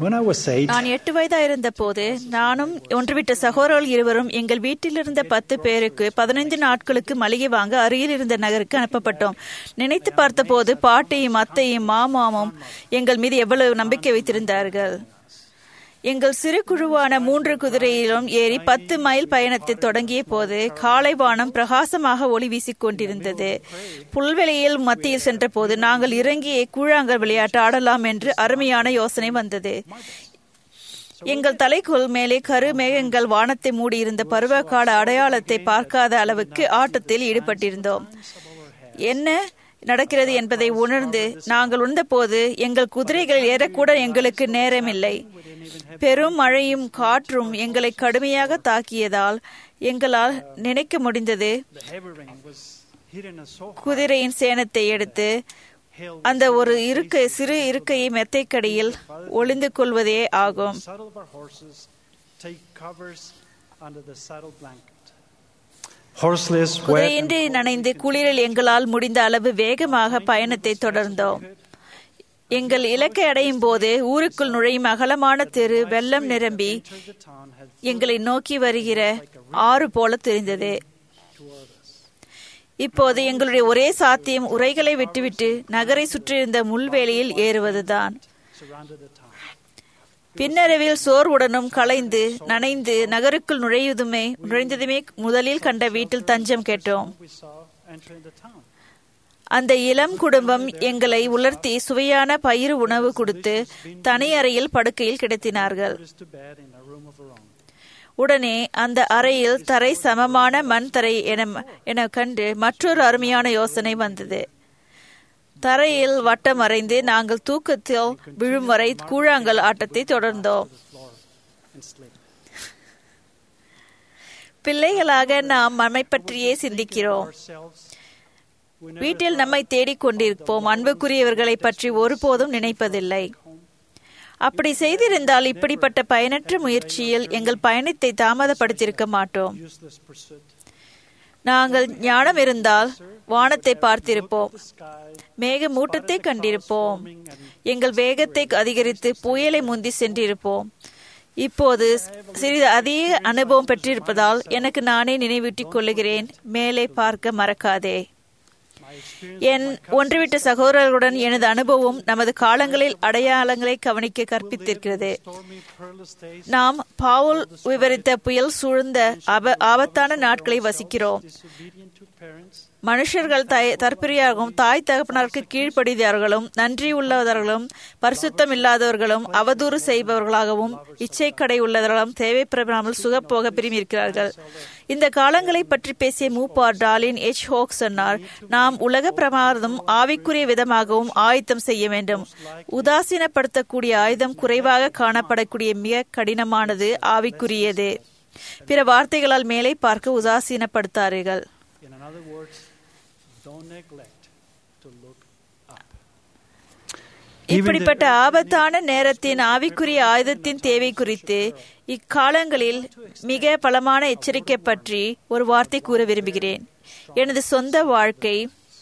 When I was eight, நான் எட்டு வயதாயிருந்த போது நானும் ஒன்றுவிட்ட சகோதரர்கள் இருவரும் எங்கள் வீட்டிலிருந்த பத்து பேருக்கு பதினைந்து நாட்களுக்கு மளிகை வாங்க அருகில் இருந்த நகருக்கு அனுப்பப்பட்டோம் நினைத்து பார்த்தபோது பாட்டியும் அத்தையும் மாமாவும் எங்கள் மீது எவ்வளவு நம்பிக்கை வைத்திருந்தார்கள் எங்கள் சிறு குழுவான மூன்று குதிரையிலும் ஏறி பத்து மைல் பயணத்தை தொடங்கிய போது காலை வானம் பிரகாசமாக ஒளி வீசிக் கொண்டிருந்தது புல்வெளியில் மத்தியில் சென்றபோது நாங்கள் இறங்கிய கூழாங்கல் விளையாட்டு ஆடலாம் என்று அருமையான யோசனை வந்தது எங்கள் தலைக்குள் மேலே கரு மேகங்கள் வானத்தை மூடியிருந்த பருவகால அடையாளத்தை பார்க்காத அளவுக்கு ஆட்டத்தில் ஈடுபட்டிருந்தோம் என்ன நடக்கிறது என்பதை உணர்ந்து நாங்கள் உணர்ந்தபோது எங்கள் குதிரைகள் ஏறக்கூட எங்களுக்கு நேரமில்லை பெரும் மழையும் காற்றும் எங்களை கடுமையாக தாக்கியதால் எங்களால் நினைக்க முடிந்தது the heavy rain was hitting us so hard. குதிரையின் சேணத்தை எடுத்து Hail அந்த ஒரு இருக்கை சிறு இருக்கையை மெத்தைக்கடியில் ஒளிந்து கொள்வதே ஆகும் saddle of our horses, take covers under the saddle blanket. Horseless, wet, and குதிரையின்றி நனைந்து குளிரில் எங்களால் முடிந்த அளவு வேகமாக பயணத்தை தொடர்ந்தோம் எங்கள் இலக்கை அடையும் போது ஊருக்குள் நுழையும் அகலமான தெரு வெள்ளம் நிரம்பி entered the town had எங்களை நோக்கி வருகிற ஆறு போல தெரிந்தது toward us. இப்போது எங்களுடைய ஒரே சாத்தியம் உரைகளை விட்டுவிட்டு நகரை சுற்றியிருந்த முள்வேலியில் ஏறுவதுதான் surrounded the town. பின்னரவில் சோர்வுடனும் களைந்து நனைந்து நகருக்குள் நுழைவதுமே நுழைந்ததுமே முதலில் கண்ட வீட்டில் தஞ்சம் கேட்டோம் We saw entering the town. அந்த இளம் குடும்பம் எங்களை உலர்த்தி சுவையான பயிர் உணவு கொடுத்து தனி அறையில் படுக்கையில் கிடத்தினார்கள் Put us to bed in a room of our own. உடனே அந்த அறையில் தரை சமமான மண் தரை என என கண்டு மற்றொரு அருமையான யோசனை வந்தது தரையில் வட்டம் அறைந்து நாங்கள் தூக்கத்தில் விழும் வரை கூழாங்கல் ஆட்டத்தை தொடர்ந்தோம் The floor and slept. பிள்ளைகளாக நாம் நம்மை பற்றியே சிந்திக்கிறோம் Ourselves, we never வீட்டில் நம்மை தேடிக் கொண்டிருப்போம் அன்புக்குரியவர்களை பற்றி ஒருபோதும் நினைப்பதில்லை அப்படி செய்திருந்தால் இப்படிப்பட்ட பயனற்ற முயற்சியில் எங்கள் பயணத்தை தாமதப்படுத்தியிருக்க மாட்டோம் useless pursuit. நாங்கள் ஞானம் இருந்தால் வானத்தை பார்த்திருப்போம் The sky, மேக மூட்டத்தை கண்டிருப்போம் எங்கள் வேகத்தை அதிகரித்து புயலை முந்தி சென்றிருப்போம் இப்போது சிறிது அதிக அனுபவம் பெற்றிருப்பதால் எனக்கு நானே நினைவூட்டிக் கொள்ளுகிறேன் மேலே பார்க்க மறக்காதே my experience, என் ஒன்றுவிட்ட சகோதரர்களுடன் எனது அனுபவம் நமது காலங்களில் அடையாளங்களை கவனிக்க கற்பித்திருக்கிறது stormy, perilous days, நாம் பாவுல் விவரித்த புயல் சூழ்ந்த அப ஆபத்தான நாட்களை வசிக்கிறோம் disobedient to parents, மனுஷர்கள் தய- தற்பிரியாகவும் தாய் தகப்பனருக்கு கீழ்ப்படிதார்களும் நன்றி உள்ளவர்களும் பரிசுத்தம் இல்லாதவர்களும் அவதூறு செய்பவர்களாகவும் இச்சைக்கடை உள்ளவர்களும் தேவைப்படாமல் சுகப்போக இருக்கிறார்கள் இந்த காலங்களை பற்றி பேசிய மூப்பார் டாலின் எச் ஹோக் சொன்னார் நாம் உலக பிரமாதம் ஆவிக்குரிய விதமாகவும் ஆயத்தம் செய்ய வேண்டும் உதாசீனப்படுத்தக்கூடிய ஆயுதம் குறைவாக காணப்படக்கூடிய மிக கடினமானது ஆவிக்குரியது பிற வார்த்தைகளால் மேலே பார்க்க உதாசீனப்படுத்தார்கள் in other words, don't neglect to look up. இப்படிப்பட்ட ஆபத்தான நேரத்தின் ஆவிக்குரிய ஆயுதத்தின் தேவை குறித்து இக்காலங்களில் மிக பலமான எச்சரிக்கை பற்றி ஒரு வார்த்தை கூற விரும்புகிறேன் எனது சொந்த வாழ்க்கை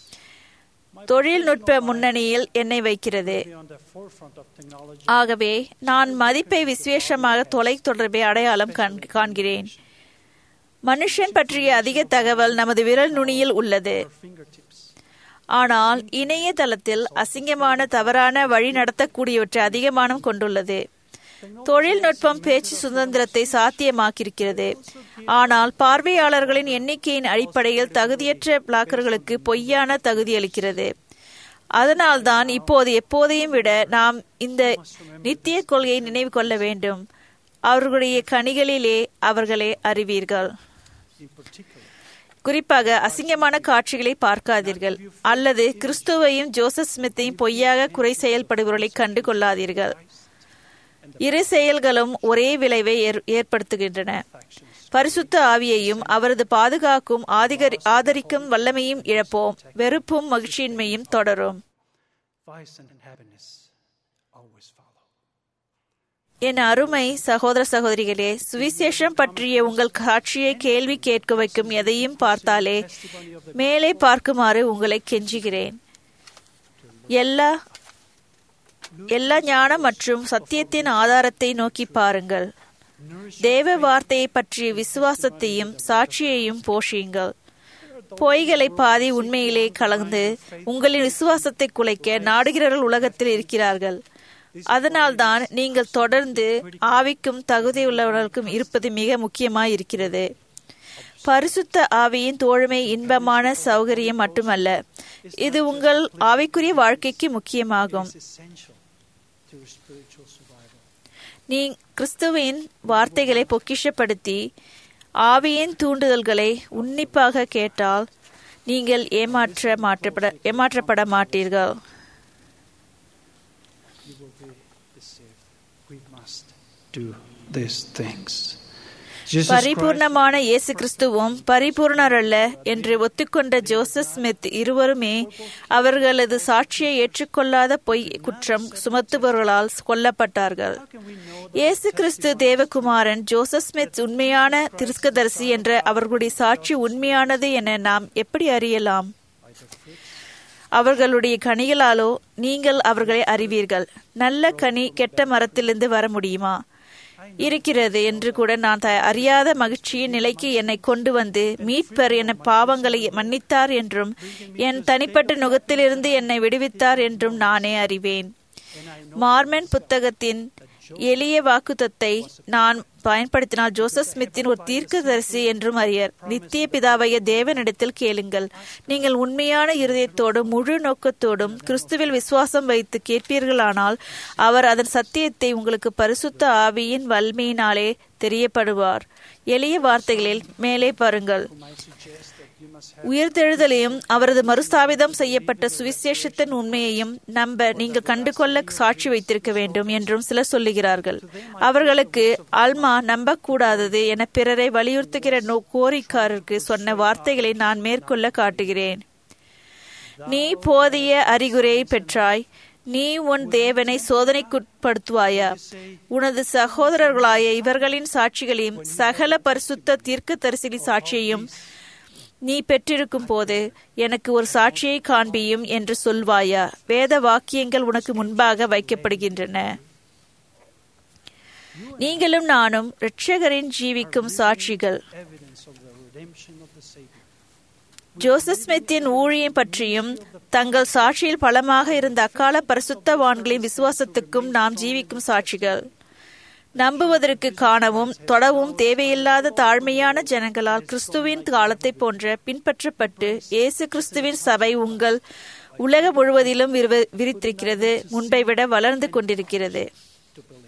தொழில்நுட்ப முன்னணியில் என்னை வைக்கிறது Be on the forefront of technology. ஆகவே நான் மதிப்பை விசேஷமாக தொலைத்தொடர்பை அடையாளம் காண்- காண்கிறேன் மனுஷன் பற்றிய அதிக தகவல் நமது விரல் நுனியில் உள்ளது Our fingertips. ஆனால் இணையதளத்தில் அசிங்கமான தவறான வழி நடத்தக்கூடியவற்றை அதிகமானம் கொண்டுள்ளது தொழில்நுட்பம் பேச்சு சுதந்திரத்தை சாத்தியமாக்கியிருக்கிறது ஆனால் பார்வையாளர்களின் எண்ணிக்கையின் அடிப்படையில் தகுதியற்ற பிளாக்கர்களுக்கு பொய்யான தகுதி அளிக்கிறது அதனால்தான் இப்போது எப்போதையும் விட நாம் இந்த நித்திய கொள்கையை நினைவு கொள்ள வேண்டும் அவர்களுடைய கனிகளிலே அவர்களே அறிவீர்கள் In particular, குறிப்பாக அசிங்கமான காட்சிகளை பார்க்காதீர்கள் அல்லது கிறிஸ்துவையும் ஜோசப் ஸ்மித்தையும் பொய்யாக குறை செயல்படுபவர்களை கண்டு கொள்ளாதீர்கள் இரு செயல்களும் ஒரே விளைவை ஏற்- ஏற்படுத்துகின்றன பரிசுத்த ஆவியையும் அவரது பாதுகாக்கும் ஆதிகரி- ஆதரிக்கும் வல்லமையும் இழப்போம் வெறுப்பும் மகிழ்ச்சியின்மையும் தொடரும் vice and happiness always follow. என் அருமை சகோதர சகோதரிகளே சுவிசேஷம் பற்றிய உங்கள் காட்சியை கேள்வி கேட்க வைக்கும் எதையும் பார்த்தாலே மேலே பார்க்குமாறு உங்களை கெஞ்சுகிறேன் எல்லா எல்லா ஞானம் மற்றும் சத்தியத்தின் ஆதாரத்தை நோக்கி பாருங்கள் தேவ வார்த்தையை பற்றிய விசுவாசத்தையும் சாட்சியையும் போஷியுங்கள் பொய்களை பாதி உண்மையிலே கலந்து உங்களின் விசுவாசத்தை குலைக்க நாடுகிறவர்கள் உலகத்தில் இருக்கிறார்கள் அதனால்தான் நீங்கள் தொடர்ந்து ஆவிக்கும் தகுதியுள்ளவர்களுக்கும் இருப்பது மிக முக்கியமாய் இருக்கிறது பரிசுத்த ஆவியின் தோழமை இன்பமான சௌகரியம் மட்டுமல்ல இது உங்கள் ஆவிக்குரிய வாழ்க்கைக்கு முக்கியமாகும் essential to your spiritual survival. நீ கிறிஸ்துவின் வார்த்தைகளை பொக்கிஷப்படுத்தி ஆவியின் தூண்டுதல்களை உன்னிப்பாக கேட்டால் நீங்கள் ஏமாற்ற மாற்றப்பட ஏமாற்றப்பட மாட்டீர்கள் You will be deceived. We must do these things. Jesus Christ பரிபூர்ணமான இயேசு கிறிஸ்துவும் பரிபூர்ணர் அல்ல என்று ஒத்துக்கொண்ட ஜோசப் ஸ்மித் இருவருமே அவர்களது சாட்சியை ஏற்றுக்கொள்ளாத பொய் குற்றம் சுமத்துபவர்களால் கொல்லப்பட்டார்கள் How can we know இயேசு கிறிஸ்து தேவகுமாரன் ஜோசப் ஸ்மித் உண்மையான திருஸ்கதரிசி என்ற அவர்களுடைய சாட்சி உண்மையானது என நாம் எப்படி அறியலாம் அவர்களுடைய கனிகளாலோ நீங்கள் அவர்களை அறிவீர்கள் நல்ல கனி கெட்ட மரத்திலிருந்து வர முடியுமா இருக்கிறது என்று கூட நான் த- அறியாத மகிழ்ச்சியின் நிலைக்கு என்னை கொண்டு வந்து மீட்பர் என பாவங்களை மன்னித்தார் என்றும் என் தனிப்பட்ட நுகத்திலிருந்து என்னை விடுவித்தார் என்றும் நானே அறிவேன் மார்மென் புத்தகத்தின் எளிய வாக்குத்தத்தை நான் பயன்படுத்தினால் ஜோசப் ஸ்மித்தின் ஒரு தீர்க்கதரிசி என்றும் அறியர் நித்திய பிதாவைய தேவனிடத்தில் கேளுங்கள் நீங்கள் உண்மையான இருதயத்தோடும் முழு நோக்கத்தோடும் கிறிஸ்துவில் விசுவாசம் வைத்து கேட்பீர்களானால் அவர் அதன் சத்தியத்தை உங்களுக்கு பரிசுத்த ஆவியின் வல்மையினாலே தெரியப்படுவார் எளிய வார்த்தைகளில் மேலே பாருங்கள் might suggest that you must have உயிர்த்தெழுதலையும் அவரது மறுஸ்தாபிதம் செய்யப்பட்ட சுவிசேஷத்தின் உண்மையையும் நம்ப நீங்கள் கண்டுகொள்ள சாட்சி வைத்திருக்க வேண்டும் என்றும் சிலர் சொல்லுகிறார்கள் அவர்களுக்கு ஆல்மா நம்பக்கூடாதது என பிறரை வலியுறுத்துகிற நோ கோரிக்காரருக்கு சொன்ன வார்த்தைகளை நான் மேற்கொள்ள காட்டுகிறேன் நீ போதிய அறிகுறியை பெற்றாய் நீ உன் தேவனை சோதனைக்குட்படுத்துவாயா உனது சகோதரர்களாய இவர்களின் சாட்சிகளையும் சகல பரிசுத்த தீர்க்க தரிசிகளின் சாட்சியையும் நீ பெற்றிருக்கும் போது எனக்கு ஒரு சாட்சியை காண்பியும் என்று சொல்வாயா வேத வாக்கியங்கள் உனக்கு முன்பாக வைக்கப்படுகின்றன நீங்களும் நானும் இரட்சகரின் ஜீவிக்கும் சாட்சிகள் evidence of the redemption of the Savior. Joseph ஸ்மித்தின் ஊழியம் பற்றியும் தங்கள் சாட்சியில் பலமாக இருந்த அக்கால பரிசுத்தவான்களின் விசுவாசத்துக்கும் நாம் ஜீவிக்கும் சாட்சிகள் நம்புவதற்கு காணவும் தொடவும் தேவையில்லாத தாழ்மையான ஜனங்களால் கிறிஸ்துவின் காலத்தை போன்ற பின்பற்றப்பட்டு இயேசு கிறிஸ்துவின் சபை உங்கள் உலகம் முழுவதிலும் விரிவ- விரித்திருக்கிறது முன்பை விட வளர்ந்து கொண்டிருக்கிறது to believe.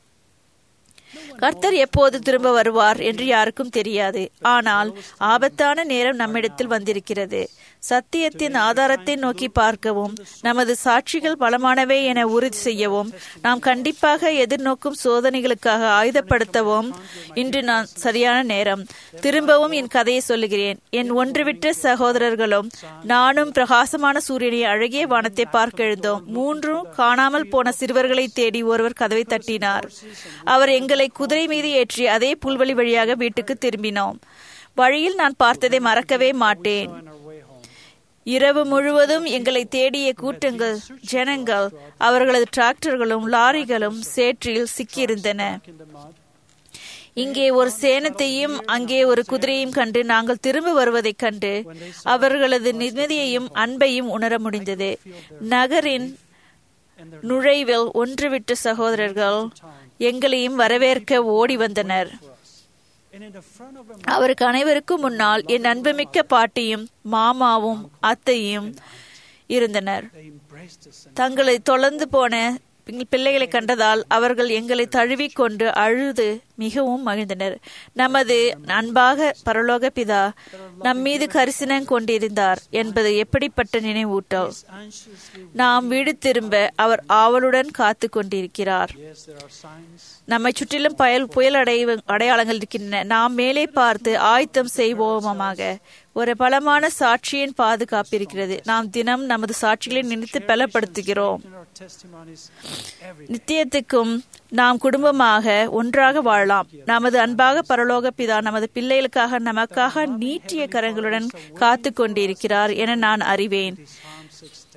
கர்த்தர் எப்போது திரும்ப வருவார் என்று யாருக்கும் தெரியாது ஆனால் ஆபத்தான நேரம் நம்மிடத்தில் வந்திருக்கிறது சத்தியத்தின் ஆதாரத்தை நோக்கி பார்க்கவும் நமது சாட்சிகள் பலமானவை என உறுதி செய்யவும் நாம் கண்டிப்பாக எதிர்நோக்கும் சோதனைகளுக்காக ஆயுதப்படுத்தவும் இன்று நான் சரியான நேரம் திரும்பவும் என் கதையை சொல்லுகிறேன் என் ஒன்றுவிட்ட சகோதரர்களும் நானும் பிரகாசமான சூரியனை அழகிய வானத்தை பார்க்க எழுந்தோம் மூன்றும் காணாமல் போன சிறுவர்களை தேடி ஒருவர் கதவை தட்டினார் அவர் எங்களை குதிரை மீது ஏற்றி அதே புல்வெளி வழியாக வீட்டுக்கு திரும்பினோம் வழியில் நான் பார்த்ததை மறக்கவே மாட்டேன் On our way home, இரவு முழுவதும் எங்களை தேடிய கூட்டங்கள் ஜனங்கள் அவர்களது டிராக்டர்களும் லாரிகளும் சேற்றில் சிக்கியிருந்தன in the mud, இங்கே ஒரு சேனத்தையும் அங்கே ஒரு குதிரையும் கண்டு நாங்கள் திரும்ப வருவதைக் கண்டு அவர்களது நிம்மதியையும் அன்பையும் உணர முடிந்தது நகரின் and their நுழைவில் ஒன்றுவிட்ட சகோதரர்கள் எங்களையும் வரவேற்க ஓடி வந்தனர் for us. And in the front of them, அவருக்கு அனைவருக்கும் முன்னால் என் அன்புமிக்க பாட்டியும் மாமாவும் அத்தையும் இருந்தனர் they embraced us and தங்களை தொலைந்து போன பிள்- பிள்ளைகளை கண்டதால் அவர்கள் எங்களை தழுவிக்கொண்டு அழுது மிகவும் மகிழ்ந்தனர் நமது அன்பாக பரலோக பிதா நம்மீது கரிசனம் கொண்டிருந்தார் என்பது எப்படிப்பட்ட நினைவூட்டல் anxiously, நாம் வீடு திரும்ப அவர் ஆவலுடன் காத்து கொண்டிருக்கிறார் yes, there are signs. நம்மை சுற்றிலும் பயல் புயல் அடை அடையாளங்கள் இருக்கின்றன நாம் மேலே பார்த்து ஆயத்தம் செய்வோமாக ஒரு பலமான சாட்சியின் பாதுகாப்பு இருக்கிறது நாம் தினம் நமது சாட்சிகளை நினைத்து பலப்படுத்துகிறோம் In our testimonies every day. நித்தியத்துக்கும் நாம் குடும்பமாக ஒன்றாக வாழலாம் நமது அன்பாக பரலோக பிதா நமது பிள்ளைகளுக்காக நமக்காக நீட்டிய கரங்களுடன் காத்து கொண்டிருக்கிறார் என நான் அறிவேன் Psalm 6:10.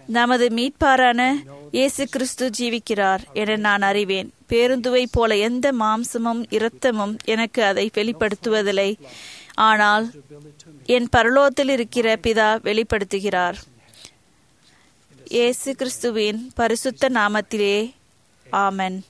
நமது மீட்பாரான இயேசு கிறிஸ்து ஜீவிக்கிறார் என நான் அறிவேன் பேருந்துவை போல எந்த மாம்சமும் இரத்தமும் எனக்கு அதை வெளிப்படுத்துவதில்லை ஆனால் என் பரலோகத்தில் இருக்கிற பிதா வெளிப்படுத்துகிறார் இயேசு கிறிஸ்துவின் பரிசுத்த நாமத்திலே ஆமென்